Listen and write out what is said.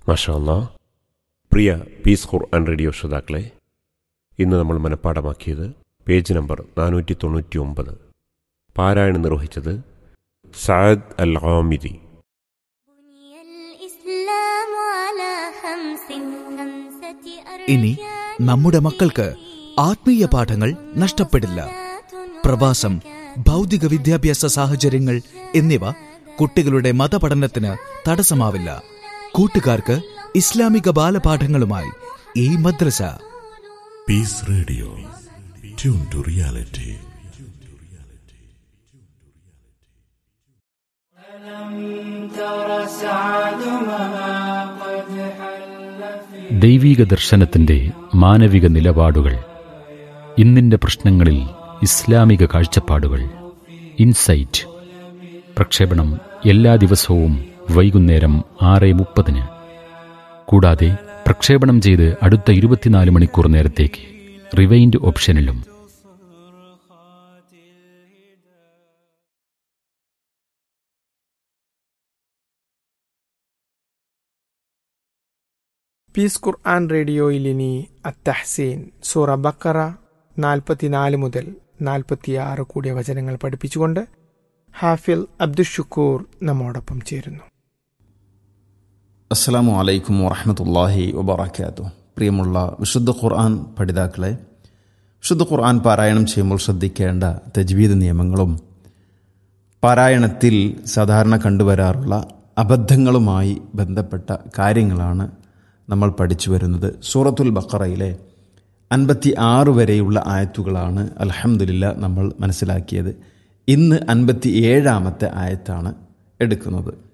മാഷാല്ല പ്രിയ പീസ് ഖുർആൻ റേഡിയോ ശ്രോതാക്കളെ ഇന്ന് നമ്മൾ മനഃപ്പാടമാക്കിയത് പേജ് നമ്പർ നാനൂറ്റി തൊണ്ണൂറ്റി ഒമ്പത് പാരായണം നിർവഹിച്ചത് സാദ് അൽ ഹാമിദി بني الإسلام على خمس خمسة ഇനി നമ്മുടെ മക്കൾക്ക് ആത്മീയ പാഠങ്ങൾ നഷ്ടപ്പെടില്ല പ്രവാസം ഭൗതിക വിദ്യാഭ്യാസ സാഹചര്യങ്ങൾ എന്നിവ കുട്ടികളുടെ മതപഠനത്തിന് തടസ്സമാവില്ല കൂട്ടുകാർക്ക് ഇസ്ലാമിക ബാലപാഠങ്ങളുമായി ഈ മദ്രസ Peace Radio. Tune to reality. ദൈവീക ദർശനത്തിന്റെ മാനവിക നിലപാടുകൾ ഇന്നിന്റെ പ്രശ്നങ്ങളിൽ ഇസ്ലാമിക കാഴ്ചപ്പാടുകൾ ഇൻസൈറ്റ് പ്രക്ഷേപണം എല്ലാ ദിവസവും വൈകുന്നേരം ആറ് മുപ്പതിന് കൂടാതെ പ്രക്ഷേപണം ചെയ്ത് അടുത്ത ഇരുപത്തിനാല് മണിക്കൂർ നേരത്തേക്ക് റിവൈൻഡ് ഓപ്ഷനിലും പീസ് ഖുർആൻ റേഡിയോയിൽ ഇനി അത്തഹസീൻ സൂറ ബക്കറ നാൽപ്പത്തിനാല് മുതൽ നാൽപ്പത്തിയാറ് കൂടിയ വചനങ്ങൾ പഠിപ്പിച്ചുകൊണ്ട് ഹാഫിൽ അബ്ദുഷുക്കൂർ നമ്മോടൊപ്പം ചേരുന്നു അസ്സലാമു അലൈക്കും വറഹമത്തല്ലാഹി വബർക്കാത്തു പ്രിയമുള്ള വിശുദ്ധ ഖുർആൻ പഠിതാക്കളെ വിശുദ്ധ ഖുർആൻ പാരായണം ചെയ്യുമ്പോൾ ശ്രദ്ധിക്കേണ്ട തജ്വീദ് നിയമങ്ങളും പാരായണത്തിൽ സാധാരണ കണ്ടുവരാറുള്ള അബദ്ധങ്ങളുമായി ബന്ധപ്പെട്ട കാര്യങ്ങളാണ് നമ്മൾ പഠിച്ചു വരുന്നത് സൂറത്തുൽ ബക്കറയിലെ അൻപത്തി ആറ് വരെയുള്ള ആയത്തുകളാണ് അലഹമുല്ല നമ്മൾ മനസ്സിലാക്കിയത് ഇന്ന് അൻപത്തി ഏഴാമത്തെ ആയത്താണ് എടുക്കുന്നത്